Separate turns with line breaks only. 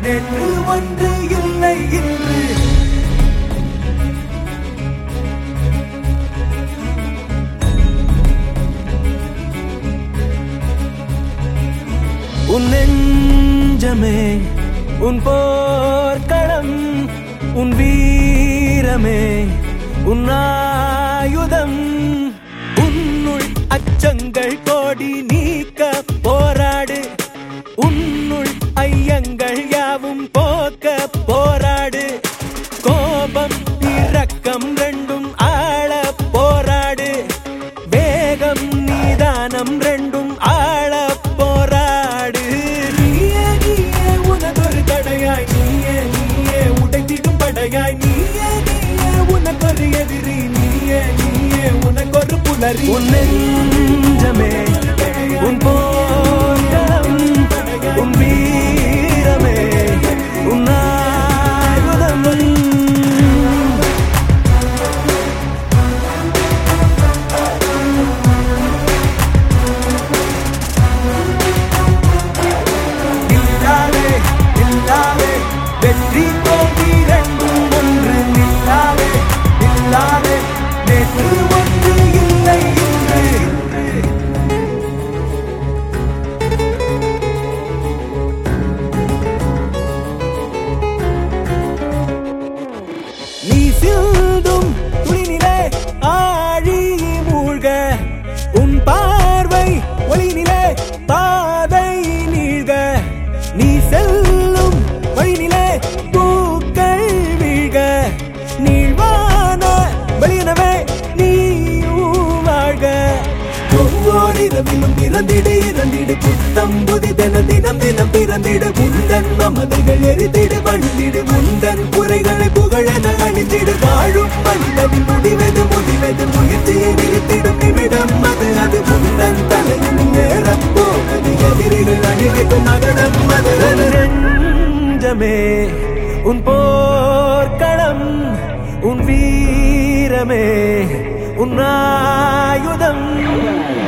நேற்று ஒன்று இல்லை இன்று உன் நெஞ்சமே உன் போர்க்களம் உன் வீரமே உன் ஆயுதம் உன்னுள் அச்சங்கள் கோடி நீக்க போராடு உன்னுள் ஐயங்கள் யாவும் போக்க போராடு கோபம் இரக்கம் ரெண்டும் ஆள போராடு வேகம் நீதானம் ரெண்டும் ஆள போராடு நீயே நீயே உனதொரு தடையாய் நீயே நீயே உடைத்திடும் படையாய் நீயே நீயே உனக்கொரு எதிரி நீயே நீயே உனக்கொரு புலரி உன் நெஞ்சமே உன் போராடம் உன் வீரமே உன் ஆயுதம் நில்லாதே நில்லாதே வெற்றி தோல்வி ரெண்டும் ஒன்று நில்லாதே நில்லாதே நேற்று ஒன்று இல்லை இன்று நீ சிந்தும் துளிநிலே ஆழி மூழ்க உன் பார்வை ஒளிநிலே பாதை நீழ்க நீ செல்லும் வழிநிலே பூக்கள் வீழ்க நீழ்வான வெளியனவே நீ வாழ்க ஒவ்வொரு இரவிலும் பிறந்திடு இறந்திடு புத்தம் புதிதென தினம் தினம் பிறந்திடு முந்தன் மமதைகள் எரித்திடு வழுந்திடு முந்தன் குறைகளை புகழென அணிந்திடு வாழும் மனிதனின் முடிவது முடிவது முயற்சியை நிறுத்திடும் நிமிடம் அது அது முந்தன் தலையின் நேரம் போவது எதிரிகள் அணிவிக்கும் நகரம் அது அது நெஞ்சமே உன் போர்க்களம் உன் வீரமே உன் ஆயுதம்